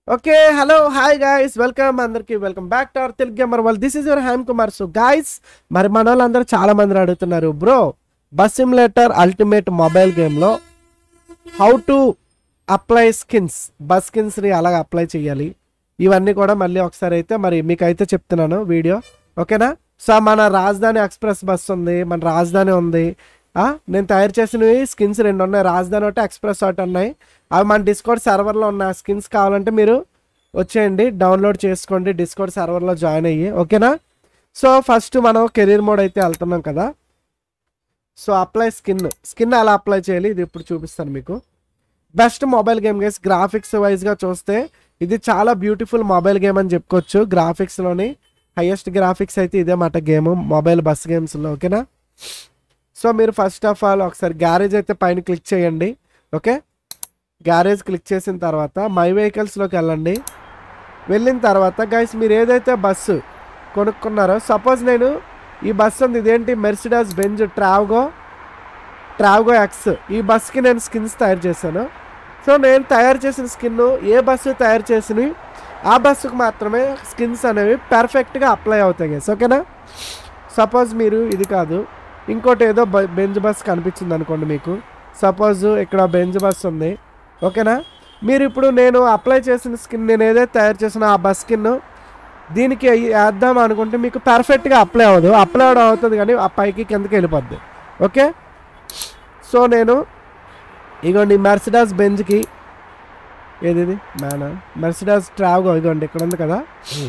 okay hello hi guys welcome అందరికి welcome back to our Telugu gamer వల్ this is your హ్యామ్ Kumar so guys మరి మన వాళ్ళందరూ చాలా మంది అడుగుతున్నారు bro bus simulator ultimate mobile గేమ్లో how to apply skins bus స్కిన్స్ని అలాగ అప్లై చేయాలి ఇవన్నీ కూడా మళ్ళీ ఒకసారి అయితే మరి మీకైతే చెప్తున్నాను వీడియో ఓకేనా సో మన రాజధాని ఎక్స్ప్రెస్ బస్ ఉంది మన రాజధాని ఉంది ఆ, నేను తయారు చేసినవి స్కిన్స్ రెండు ఉన్నాయి రాజధాని ఒకటి ఎక్స్ప్రెస్ ఒకటి ఉన్నాయి అవి మన డిస్కౌంట్ సర్వర్లో ఉన్న స్కిన్స్ కావాలంటే మీరు వచ్చేయండి డౌన్లోడ్ చేసుకోండి డిస్కౌంట్ సర్వర్లో జాయిన్ అయ్యి ఓకేనా సో ఫస్ట్ మనం కెరీర్ మోడ్ అయితే వెళ్తున్నాం కదా సో అప్లై స్కిన్ స్కిన్ ఎలా అప్లై చేయాలి ఇది ఇప్పుడు చూపిస్తాను మీకు బెస్ట్ మొబైల్ గేమ్ గేస్ గ్రాఫిక్స్ వైజ్గా చూస్తే ఇది చాలా బ్యూటిఫుల్ మొబైల్ గేమ్ అని చెప్పుకోవచ్చు గ్రాఫిక్స్లోని హైయెస్ట్ గ్రాఫిక్స్ అయితే ఇదే మాట గేమ్ మొబైల్ బస్ గేమ్స్లో ఓకేనా సో మీరు ఫస్ట్ ఆఫ్ ఆల్ ఒకసారి గ్యారేజ్ అయితే పైన క్లిక్ చేయండి ఓకే గ్యారేజ్ క్లిక్ చేసిన తర్వాత మై వెహికల్స్లోకి వెళ్ళండి వెళ్ళిన తర్వాత గైస్ మీరు ఏదైతే బస్సు కొనుక్కున్నారో సపోజ్ నేను ఈ బస్సు ఉంది ఇదేంటి మెర్సిడాస్ బెంజ్ ట్రావ్గో ట్రావ్గో ఎక్స్ ఈ బస్కి నేను స్కిన్స్ తయారు చేశాను సో నేను తయారు చేసిన స్కిన్ ఏ బస్సు తయారు చేసినవి ఆ బస్సుకు మాత్రమే స్కిన్స్ అనేవి పర్ఫెక్ట్గా అప్లై అవుతాయి గైస్ ఓకేనా సపోజ్ మీరు ఇది కాదు ఇంకోటి ఏదో బ- బెంజ్ బస్ కనిపించింది అనుకోండి మీకు సపోజ్ ఇక్కడ బెంజ్ బస్ ఉంది ఓకేనా మీరు ఇప్పుడు నేను అప్లై చేసిన స్కిన్ నేను ఏదైతే తయారు చేసిన ఆ బస్ స్కిన్ దీనికి అయ్యి- వేద్దాం అనుకుంటే మీకు పర్ఫెక్ట్గా అప్లై అవ్వదు అప్లై అవడం అవుతుంది కానీ ఆ పైకి కిందకి వెళ్ళిపోద్ది ఓకే సో నేను ఇగోండి మెర్సిడాస్ బెంజ్కి ఏది ఇది మ్యానా మెర్సిడాస్ ట్రావ్గో ఇగోండి ఇక్కడ ఉంది కదా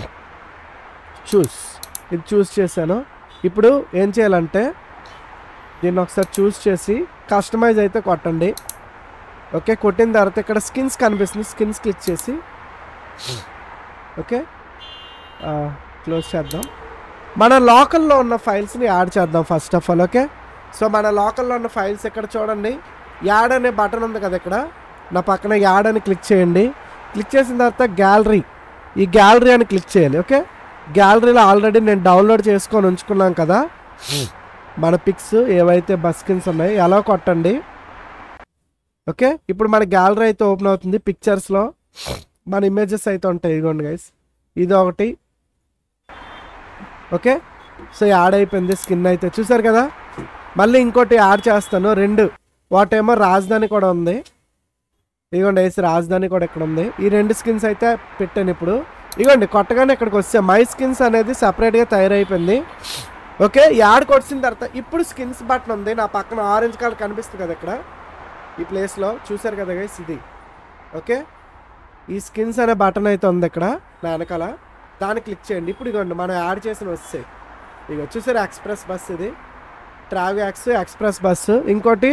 చూస్ ఇది చూస్ చేశాను ఇప్పుడు ఏం చేయాలంటే దీన్ని ఒకసారి చూస్ చేసి కస్టమైజ్ అయితే కొట్టండి ఓకే కొట్టిన తర్వాత ఇక్కడ స్కిన్స్ కనిపిస్తుంది స్కిన్స్ క్లిక్ చేసి ఓకే క్లోజ్ చేద్దాం మన లోకల్లో ఉన్న ఫైల్స్ని యాడ్ చేద్దాం first of all okay so మన లోకల్లో ఉన్న ఫైల్స్ ఇక్కడ చూడండి యాడ్ అనే బటన్ ఉంది కదా ఇక్కడ నా పక్కన యాడ్ అని క్లిక్ చేయండి క్లిక్ చేసిన తర్వాత గ్యాలరీ ఈ గ్యాలరీ అని క్లిక్ చేయాలి ఓకే గ్యాలరీలో ఆల్రెడీ నేను డౌన్లోడ్ చేసుకొని ఉంచుకున్నాం కదా మన పిక్స్ ఏవైతే బస్ స్కిన్స్ ఉన్నాయో ఎలా కొట్టండి ఓకే ఇప్పుడు మన గ్యాలరీ అయితే ఓపెన్ అవుతుంది పిక్చర్స్లో మన ఇమేజెస్ అయితే ఉంటాయి ఇదిగోండి గైస్ ఇది ఒకటి ఓకే సో యాడ్ అయిపోయింది స్కిన్ అయితే చూసారు కదా మళ్ళీ ఇంకోటి యాడ్ చేస్తాను రెండు వాటేమో రాజధాని కూడా ఉంది ఇదిగోండి వేసి రాజధాని కూడా ఇక్కడ ఉంది ఈ రెండు స్కిన్స్ అయితే పెట్టాను ఇప్పుడు ఇదిగోండి కొట్టగానే ఇక్కడికి వస్తే మై స్కిన్స్ అనేది సపరేట్గా తయారైపోయింది ఓకే యాడ్కి వచ్చిన తర్వాత ఇప్పుడు స్కిన్స్ బటన్ ఉంది నా పక్కన ఆరెంజ్ కలర్ కనిపిస్తుంది కదా ఇక్కడ ఈ ప్లేస్లో చూసారు కదా గైస్ ఇది ఓకే ఈ స్కిన్స్ అనే బటన్ అయితే ఉంది ఇక్కడ నా వెనకాల దాన్ని క్లిక్ చేయండి ఇప్పుడు ఇగోండి మనం యాడ్ చేసిన వస్తాయి ఇక చూసారు ఎక్స్ప్రెస్ బస్ ఇది ట్రావెక్స్ ఎక్స్ప్రెస్ బస్సు ఇంకోటి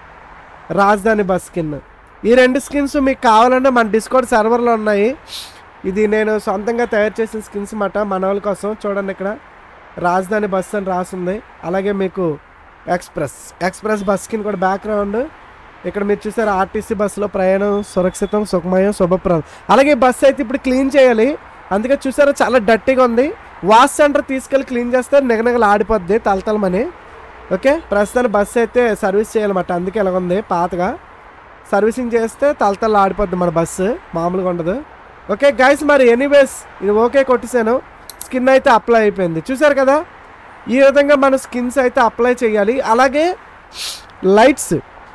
రాజధాని బస్ స్కిన్ ఈ రెండు స్కిన్స్ మీకు కావాలంటే మన డిస్కౌంట్ సర్వర్లో ఉన్నాయి ఇది నేను సొంతంగా తయారు చేసిన స్కిన్స్ మాట మన వాళ్ళ కోసం చూడండి ఇక్కడ రాజధాని బస్ అని రాసింది అలాగే మీకు ఎక్స్ప్రెస్ ఎక్స్ప్రెస్ బస్ స్కిన్ కూడా బ్యాక్గ్రౌండ్ ఇక్కడ మీరు చూసారు ఆర్టీసీ బస్సులో ప్రయాణం సురక్షితం సుఖమయం శుభప్రదం అలాగే ఈ బస్సు అయితే ఇప్పుడు క్లీన్ చేయాలి అందుకే చూసారా చాలా డట్టిగా ఉంది వాష్ సెంటర్ తీసుకెళ్ళి క్లీన్ చేస్తే నిగనగలు ఆడిపోద్ది తలతలమని ఓకే ప్రస్తుతానికి బస్సు అయితే సర్వీస్ చేయాలన్నమాట అందుకే ఇలా ఉంది పాతగా సర్వీసింగ్ చేస్తే తలతల ఆడిపోద్ది మన బస్సు మామూలుగా ఉండదు ఓకే గైస్ మరి ఎనీవేస్ ఇది ఓకే కొట్టేశాను స్కిన్ అయితే అప్లై అయిపోయింది చూసారు కదా ఈ విధంగా మన స్కిన్స్ అయితే అప్లై చేయాలి అలాగే లైట్స్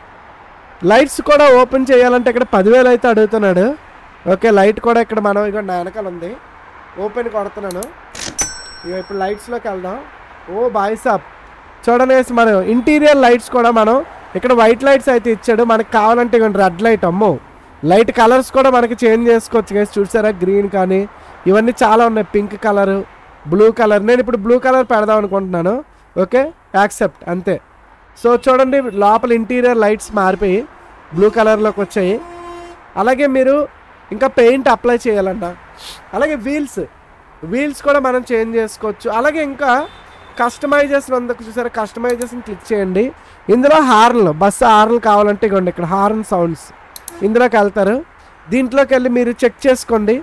లైట్స్ కూడా ఓపెన్ చేయాలంటే ఇక్కడ పదివేలు అయితే అడుగుతున్నాడు ఓకే లైట్ కూడా ఇక్కడ మనం ఇక నా వెనకాల ఉంది ఓపెన్ కొడుతున్నాను ఇక ఇప్పుడు లైట్స్లోకి వెళ్దాం ఓ బాయ్ సాబ్ చూడండి guys, మనం ఇంటీరియర్ లైట్స్ కూడా మనం ఇక్కడ వైట్ లైట్స్ అయితే ఇచ్చాడు మనకి కావాలంటే ఇక రెడ్ లైట్ అమ్మో లైట్ కలర్స్ కూడా మనకి చేంజ్ చేసుకోవచ్చు గైస్ చూసారా గ్రీన్ కానీ ఇవన్నీ చాలా ఉన్నాయి పింక్ కలర్ బ్లూ కలర్ నేను ఇప్పుడు బ్లూ కలర్ పెడదాం అనుకుంటున్నాను ఓకే యాక్సెప్ట్ అంతే సో చూడండి లోపల ఇంటీరియర్ లైట్స్ మారిపోయి బ్లూ కలర్లోకి వచ్చాయి అలాగే మీరు ఇంకా పెయింట్ అప్లై చేయాలన్న అలాగే వీల్స్ వీల్స్ కూడా మనం చేంజ్ చేసుకోవచ్చు అలాగే ఇంకా కస్టమైజేషన్ అందుకు చూసారా కస్టమైజేషన్ క్లిక్ చేయండి ఇందులో హార్న్లు బస్సు హార్న్లు కావాలంటే ఇవ్వండి ఇక్కడ హార్న్ సౌండ్స్ ఇందులోకి వెళ్తారు దీంట్లోకి వెళ్ళి మీరు చెక్ చేసుకోండి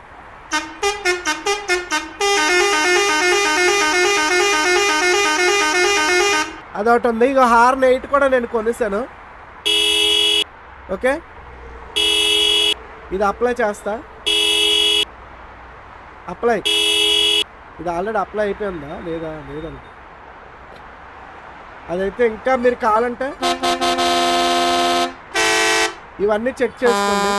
అదొకటి ఉంది ఇక హార్న్ ఎయిట్ కూడా నేను కొనేసాను ఓకే ఇది అప్లై చేస్తా అప్లై ఇది ఆల్రెడీ అప్లై అయిపోయిందా లేదా లేదండి అదైతే ఇంకా మీరు కావాలంటే ఇవన్నీ చెక్ చేసుకోండి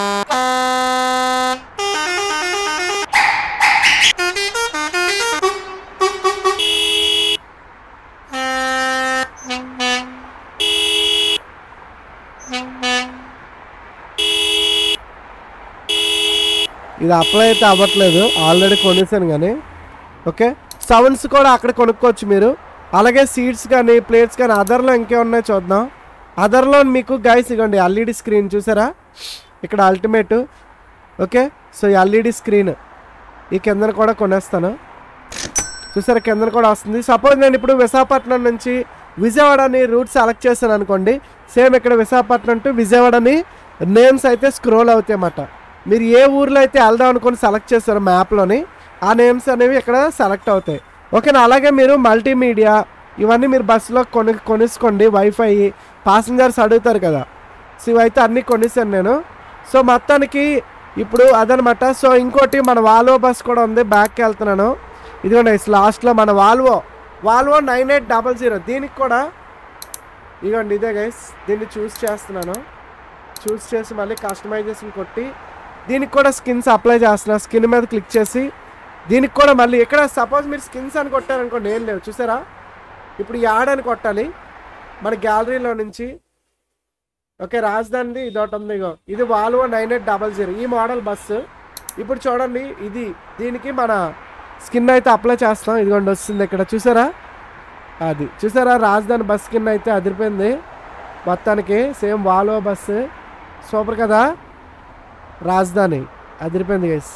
ఇది అప్లై అయితే అవ్వట్లేదు ఆల్రెడీ కొనేసాను కానీ ఓకే సౌండ్స్ కూడా అక్కడ కొనుక్కోవచ్చు మీరు అలాగే సీట్స్ కానీ ప్లేట్స్ కానీ అదర్లో ఇంకేమున్నాయో చూద్దాం అదర్లో మీకు గైస్ ఇవ్వండి ఎల్ఈడి స్క్రీన్ చూసారా ఇక్కడ అల్టిమేట్ ఓకే సో ఈ ఎల్ఈడి స్క్రీన్ ఈ కిందన కూడా కొనేస్తాను చూసారా కిందన కూడా వస్తుంది సపోజ్ నేను ఇప్పుడు విశాఖపట్నం నుంచి విజయవాడని రూట్ సెలెక్ట్ చేశాను అనుకోండి సేమ్ ఇక్కడ విశాఖపట్నం టు విజయవాడని నేమ్స్ అయితే స్క్రోల్ అవుతాయి అన్నమాట మీరు ఏ ఊర్లో అయితే వెళ్దాం అనుకుని సెలెక్ట్ చేస్తారో మ్యాప్లోని ఆ నేమ్స్ అనేవి ఇక్కడ సెలెక్ట్ అవుతాయి ఓకేనా అలాగే మీరు మల్టీమీడియా ఇవన్నీ మీరు బస్సులో కొని కొనేసుకోండి వైఫై పాసింజర్స్ అడుగుతారు కదా సో ఇవైతే అన్నీ కొనేసాను నేను సో మొత్తానికి ఇప్పుడు అదనమాట సో ఇంకోటి మన వాల్వో బస్ కూడా ఉంది బ్యాక్కి వెళ్తున్నాను ఇదిగోండి లాస్ట్లో మన Volvo Volvo nine eight double zero దీనికి కూడా ఇదిగోండి ఇదే గైస్ దీన్ని చూస్ చేస్తున్నాను చూస్ చేసి మళ్ళీ కస్టమైజేషన్ కొట్టి దీనికి కూడా స్కిన్స్ అప్లై చేస్తున్నా స్కిన్ మీద క్లిక్ చేసి దీనికి కూడా మళ్ళీ ఇక్కడ సపోజ్ మీరు స్కిన్స్ అని కొట్టారనుకోండి ఏం లేవు చూసారా ఇప్పుడు యాడ్ అని కొట్టాలి మన గ్యాలరీలో నుంచి ఓకే రాజధానిది ఇదొకటి ఉంది ఇగో ఇది Volvo nine eight double zero ఈ మోడల్ బస్సు ఇప్పుడు చూడండి ఇది దీనికి మన స్కిన్ అయితే అప్లై చేస్తాం ఇదిగోండి వస్తుంది ఇక్కడ చూసారా అది చూసారా రాజధాని బస్ స్కిన్ అయితే అదిరిపోయింది మొత్తానికి సేమ్ వాల్వో బస్సు సూపర్ కదా రాజధాని అదిరిపోయింది గైస్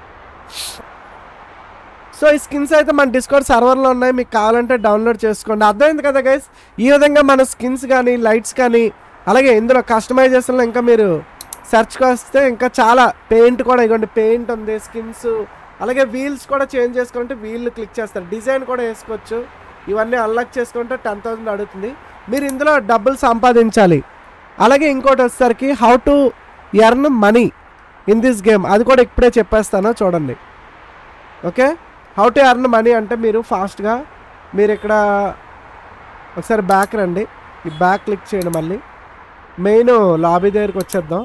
సో ఈ స్కిన్స్ అయితే మన డిస్కౌంట్ సర్వర్లో ఉన్నాయి మీకు కావాలంటే డౌన్లోడ్ చేసుకోండి అర్థమైంది కదా గైస్ ఈ విధంగా మన స్కిన్స్ కానీ లైట్స్ కానీ అలాగే ఇందులో కస్టమైజేషన్లో ఇంకా మీరు సెర్చ్కి వస్తే ఇంకా చాలా పెయింట్ కూడా ఇవ్వండి పెయింట్ ఉంది స్కిన్స్ అలాగే వీల్స్ కూడా చేంజ్ చేసుకుంటే వీల్ క్లిక్ చేస్తారు డిజైన్ కూడా వేసుకోవచ్చు ఇవన్నీ అన్లాక్ చేసుకుంటే టెన్ థౌసండ్ అడుగుతుంది మీరు ఇందులో డబ్బులు సంపాదించాలి అలాగే ఇంకోటి వచ్చేసరికి how to earn money in this game అది కూడా ఇప్పుడే చెప్పేస్తాను చూడండి okay how to earn money అంటే మీరు ఫాస్ట్గా మీరు ఇక్కడ ఒకసారి బ్యాక్ రండి ఈ బ్యాక్ క్లిక్ చేయండి మళ్ళీ మెయిన్ లాబీ దగ్గరికి వచ్చేద్దాం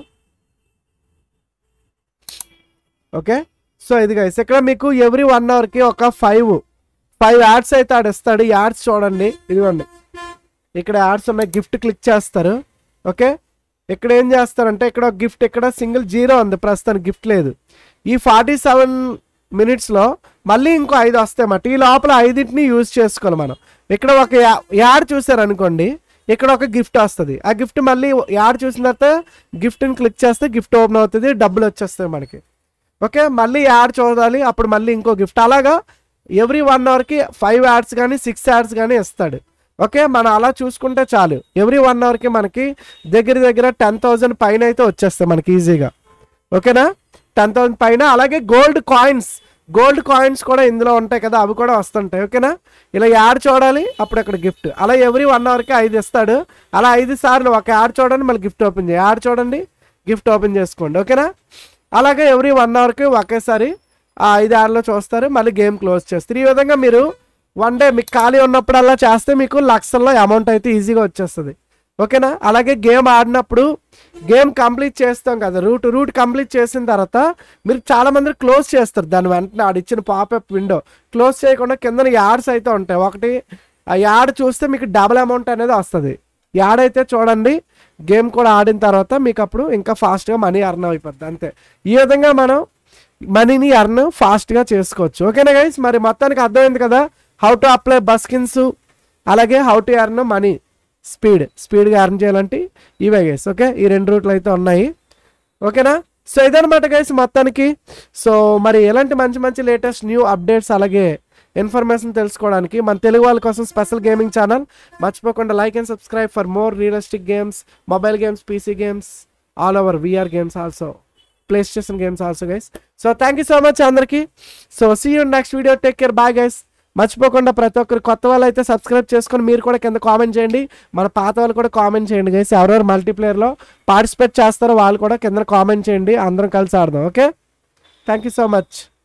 ఓకే సో ఇది గైస్ ఇక్కడ మీకు ఎవ్రీ వన్ అవర్కి ఒక ఫైవ్ ఫైవ్ యాడ్స్ అయితే ఆడిస్తాడు ఈ యాడ్స్ చూడండి ఇదిగోండి ఇక్కడ యాడ్స్ ఉన్నాయి గిఫ్ట్ క్లిక్ చేస్తారు ఓకే ఇక్కడ ఏం చేస్తారంటే ఇక్కడ ఒక గిఫ్ట్ ఇక్కడ సింగిల్ జీరో ఉంది ప్రస్తుతానికి గిఫ్ట్ లేదు ఈ ఫార్టీ సెవెన్ మినిట్స్లో మళ్ళీ ఇంకో ఐదు వస్తాయి అన్నమాట ఈ లోపల ఐదింటిని యూజ్ చేసుకోవాలి మనం ఇక్కడ ఒక యా- యాడ్ చూసారనుకోండి ఇక్కడ ఒక గిఫ్ట్ వస్తుంది ఆ గిఫ్ట్ మళ్ళీ యాడ్ చూసిన తర్వాత గిఫ్ట్ని క్లిక్ చేస్తే గిఫ్ట్ ఓపెన్ అవుతుంది డబ్బులు వచ్చేస్తాయి మనకి ఓకే మళ్ళీ యాడ్ చూడాలి అప్పుడు మళ్ళీ ఇంకో గిఫ్ట్ అలాగా ఎవ్రీ వన్ అవర్కి ఫైవ్ యాడ్స్ కానీ సిక్స్ యాడ్స్ కానీ ఇస్తాడు ఓకే మనం అలా చూసుకుంటే చాలు ఎవ్రీ వన్ అవర్కి మనకి దగ్గర దగ్గర టెన్ థౌజండ్ పైన అయితే వచ్చేస్తాయి మనకి ఈజీగా ఓకేనా టెన్ థౌసండ్ పైన అలాగే గోల్డ్ కాయిన్స్ గోల్డ్ కాయిన్స్ కూడా ఇందులో ఉంటాయి కదా అవి కూడా వస్తుంటాయి ఓకేనా ఇలా యాడ్ చూడాలి అప్పుడు అక్కడ గిఫ్ట్ అలా ఎవ్రీ వన్ అవర్కి ఐదు ఇస్తాడు అలా ఐదు సార్లు ఒక యాడ్ చూడండి మళ్ళీ గిఫ్ట్ ఓపెన్ చేయి యాడ్ చూడండి గిఫ్ట్ ఓపెన్ చేసుకోండి ఓకేనా అలాగే ఎవ్రీ వన్ అవర్కి ఒకేసారి ఆ ఐదు యాడ్లో చూస్తారు మళ్ళీ గేమ్ క్లోజ్ చేస్తారు ఈ విధంగా మీరు వన్ డే మీకు ఖాళీ ఉన్నప్పుడల్లా చేస్తే మీకు లక్షల్లో అమౌంట్ అయితే ఈజీగా వచ్చేస్తుంది ఓకేనా అలాగే గేమ్ ఆడినప్పుడు గేమ్ కంప్లీట్ చేస్తాం కదా రూట్ రూట్ కంప్లీట్ చేసిన తర్వాత మీరు చాలా మంది క్లోజ్ చేస్తారు దాని వెంటనే ఆడిచ్చిన పాపప్ విండో క్లోజ్ చేయకుండా కింద యాడ్స్ అయితే ఉంటాయి ఒకటి ఆ యాడ్ చూస్తే మీకు డబుల్ అమౌంట్ అనేది వస్తుంది యాడ్ అయితే చూడండి గేమ్ కూడా ఆడిన తర్వాత మీకు అప్పుడు ఇంకా ఫాస్ట్గా మనీ అర్న్ అయిపోద్ది అంతే ఈ విధంగా మనం మనీని అర్న్ ఫాస్ట్గా చేసుకోవచ్చు ఓకేనా గైస్ మరి మొత్తానికి అర్థమైంది కదా how to apply bus skins అలాగే how to earn money speed స్పీడ్గా ఎర్న్ చేయాలంటే ఇవే గైస్ ఓకే ఈ రెండు రూట్లు అయితే ఉన్నాయి ఓకేనా సో ఇదనమాట గైస్ మొత్తానికి సో మరి ఎలాంటి మంచి మంచి లేటెస్ట్ న్యూ అప్డేట్స్ అలాగే ఇన్ఫర్మేషన్ తెలుసుకోవడానికి మన తెలుగు వాళ్ళ కోసం స్పెషల్ గేమింగ్ ఛానల్ మర్చిపోకుండా like and subscribe for more realistic games mobile games PC games all over VR games also PlayStation games also guys so thank you so much అందరికి so see you next video take care bye guys మర్చిపోకుండా ప్రతి ఒక్కరు కొత్త వాళ్ళు అయితే subscribe చేసుకొని మీరు కూడా కింద కామెంట్ చేయండి మన పాత వాళ్ళు కూడా కామెంట్ చేయండి గైస్ ఎవరెవరు మల్టీప్లేయర్లో పార్టిసిపేట్ చేస్తారో వాళ్ళు కూడా కింద కామెంట్ చేయండి అందరం కలిసి ఆడదాం okay thank you so much